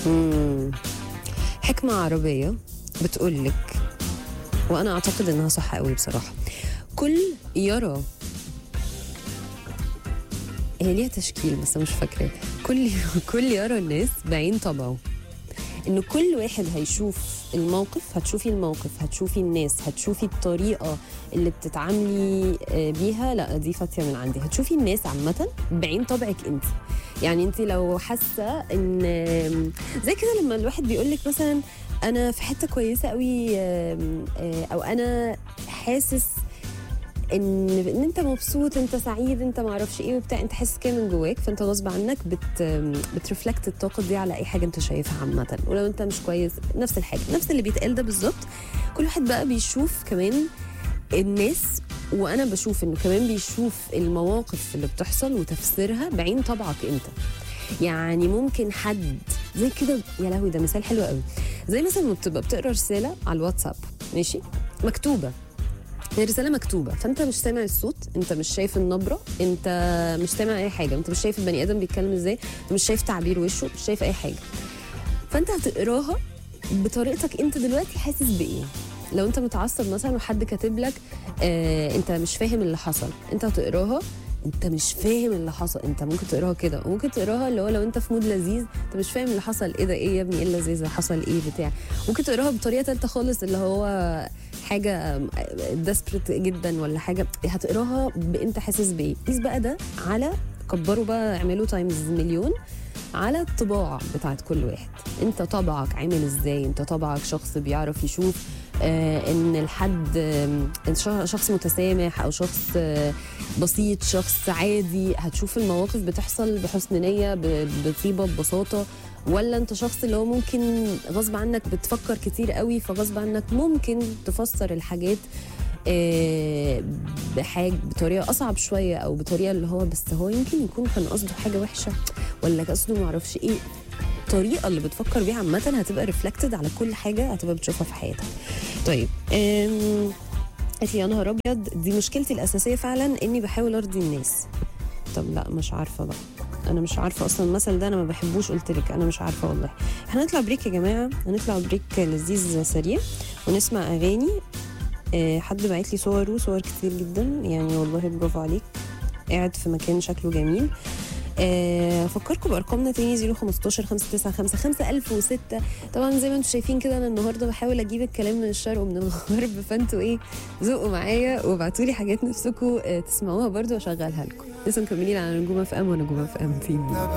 مم. حكمة عربية بتقول لك وأنا أعتقد إنها صح قوي بصراحة كل يرى هي ليها تشكيل بس أنا مش فاكرة كل كل يرى الناس بعين طبعه إن كل واحد هيشوف الموقف هتشوفي الموقف هتشوفي الناس هتشوفي الطريقة اللي بتتعاملي آه، بيها لا دي فاتية من عندي هتشوفي الناس عامة بعين طبعك انت يعني انت لو حاسة ان زي كده لما الواحد بيقول لك مثلا انا في حتة كويسة قوي آم، آه، او انا حاسس ان ان انت مبسوط انت سعيد انت ما اعرفش ايه وبتاع انت حاسس كده من جواك فانت غصب عنك بت بترفلكت الطاقه دي على اي حاجه انت شايفها عامه ولو انت مش كويس نفس الحاجه نفس اللي بيتقال ده بالظبط كل واحد بقى بيشوف كمان الناس وانا بشوف انه كمان بيشوف المواقف اللي بتحصل وتفسيرها بعين طبعك انت يعني ممكن حد زي كده يا لهوي ده مثال حلو قوي زي مثلا لما بتبقى بتقرا رساله على الواتساب ماشي مكتوبه هي رساله مكتوبه فانت مش سامع الصوت انت مش شايف النبره انت مش سامع اي حاجه انت مش شايف البني ادم بيتكلم ازاي انت مش شايف تعبير وشه مش شايف اي حاجه فانت هتقراها بطريقتك انت دلوقتي حاسس بايه لو انت متعصب مثلا وحد كاتب لك آه انت مش فاهم اللي حصل انت هتقراها انت مش فاهم اللي حصل انت ممكن تقراها كده وممكن تقراها اللي هو لو انت في مود لذيذ انت مش فاهم اللي حصل ايه ده ايه يا ابني ايه اللذيذ اللي حصل ايه بتاع ممكن تقراها بطريقه تالته خالص اللي هو حاجه ديسبريت جدا ولا حاجه هتقراها بانت حاسس بايه قيس بقى ده على كبروا بقى اعملوا تايمز مليون على الطباع بتاعت كل واحد انت طبعك عامل ازاي انت طبعك شخص بيعرف يشوف آه ان الحد آه ش- شخص متسامح او شخص آه بسيط شخص عادي هتشوف المواقف بتحصل بحسن نية ب- بطيبة ببساطة ولا انت شخص اللي هو ممكن غصب عنك بتفكر كتير قوي فغصب عنك ممكن تفسر الحاجات آه، بحاجة بطريقة أصعب شوية أو بطريقة اللي هو بس هو يمكن يكون كان قصده حاجة وحشة ولا قصده معرفش إيه الطريقة اللي بتفكر بيها عامة هتبقى ريفلكتد على كل حاجة هتبقى بتشوفها في حياتك طيب أم... قالت لي يا نهار أبيض دي مشكلتي الأساسية فعلا إني بحاول أرضي الناس طب لا مش عارفة بقى انا مش عارفه اصلا المثل ده انا ما بحبوش قلت لك انا مش عارفه والله احنا هنطلع بريك يا جماعه هنطلع بريك لذيذ سريع ونسمع اغاني آه، حد بعت لي صور صور كتير جدا يعني والله برافو عليك قاعد في مكان شكله جميل آه، افكركم بارقامنا تاني 015 595 5006 طبعا زي ما انتم شايفين كده انا النهارده بحاول اجيب الكلام من الشرق ومن الغرب فانتوا ايه ذوقوا معايا وابعتوا لي حاجات نفسكم آه، تسمعوها برضو واشغلها لكم لسه مكملين على نجوم اف ام ونجوم اف ام تي في